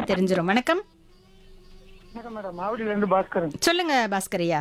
தெரிஞ்சிரும் வணக்கம் வணக்கம் மேடம் மாவடியிலேருந்து பாஸ்கரன் சொல்லுங்க பாஸ்கரையா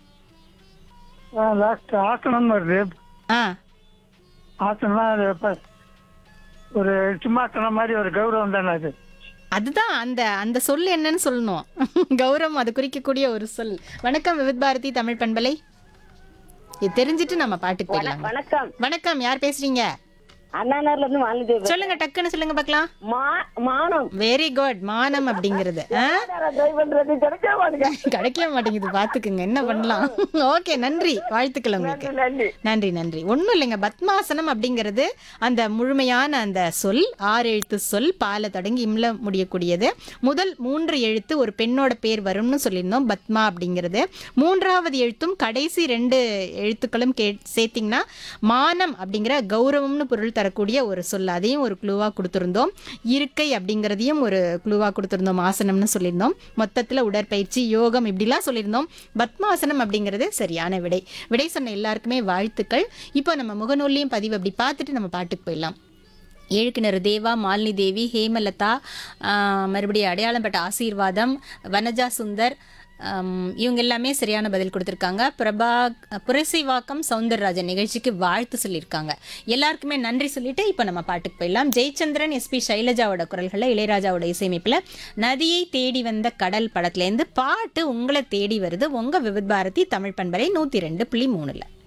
லாஸ்ட் ஆசனம் வருது ஆ ஆசனம்னா அது இப்ப ஒரு சிம்மாசனம் மாதிரி ஒரு கௌரவம் தானே அது அதுதான் அந்த அந்த சொல் என்னன்னு சொல்லணும் கௌரவம் அது குறிக்கக்கூடிய ஒரு சொல் வணக்கம் விவித் பாரதி தமிழ் பண்பலை இது தெரிஞ்சிட்டு நம்ம பாட்டுக்கு போயிடலாம் வணக்கம் வணக்கம் யார் பேசுறீங்க அண்ணாநகர்ல இருந்து வாலிதேவி சொல்லுங்க டக்குன்னு சொல்லுங்க பார்க்கலாம் மா மானம் வெரி குட் மானம் அப்படிங்கிறது ஆ? ட்ரை பண்றது கிடைக்க மாட்டேங்க கிடைக்கவே மாட்டேங்குது பாத்துக்குங்க என்ன பண்ணலாம் ஓகே நன்றி வாழ்த்துக்கள் உங்களுக்கு நன்றி நன்றி நன்றி ஒன்றும் இல்லைங்க பத்மாசனம் அப்படிங்கிறது அந்த முழுமையான அந்த சொல் ஆறு எழுத்து சொல் பால தொடங்கி இம்ல முடியக்கூடியது முதல் மூன்று எழுத்து ஒரு பெண்ணோட பேர் வரும்னு சொல்லியிருந்தோம் பத்மா அப்படிங்கிறது மூன்றாவது எழுத்தும் கடைசி ரெண்டு எழுத்துக்களும் கே சேர்த்திங்கன்னா மானம் அப்படிங்கிற கௌரவம்னு பொருள் தரக்கூடிய ஒரு சொல் அதையும் ஒரு குழுவாக கொடுத்துருந்தோம் இருக்கை அப்படிங்கிறதையும் ஒரு குழுவாக கொடுத்துருந்தோம் ஆசனம்னு சொல்லியிருந்தோம் மொத்தத்தில் உடற்பயிற்சி யோகம் இப்படிலாம் சொல்லியிருந்தோம் பத்மாசனம் அப்படிங்கிறது சரியான விடை விடை சொன்ன எல்லாருக்குமே வாழ்த்துக்கள் இப்போ நம்ம முகநூல்லையும் பதிவு அப்படி பார்த்துட்டு நம்ம பாட்டுக்கு போயிடலாம் ஏழுக்கிணறு தேவா மாலினி தேவி ஹேமலதா ஆஹ், மறுபடியும் அடையாளம் பெற்ற ஆசீர்வாதம் வனஜா சுந்தர் ஆம், இவங்க எல்லாமே சரியான பதில் கொடுத்துருக்காங்க பிரபா புரசிவாக்கம் சவுந்தரராஜன் நிகழ்ச்சிக்கு வாழ்த்து சொல்லியிருக்காங்க எல்லாருக்குமே நன்றி சொல்லிட்டு இப்போ நம்ம பாட்டுக்கு போயிடலாம் ஜெயச்சந்திரன் எஸ்பி சைலஜாவோட குரல்களில் இளையராஜாவோட இசையமைப்பில் நதியை தேடி வந்த கடல் படத்துலேருந்து பாட்டு உங்களை தேடி வருது உங்கள் விவித் பாரதி தமிழ் பண்பலை நூற்றி ரெண்டு புள்ளி மூணில்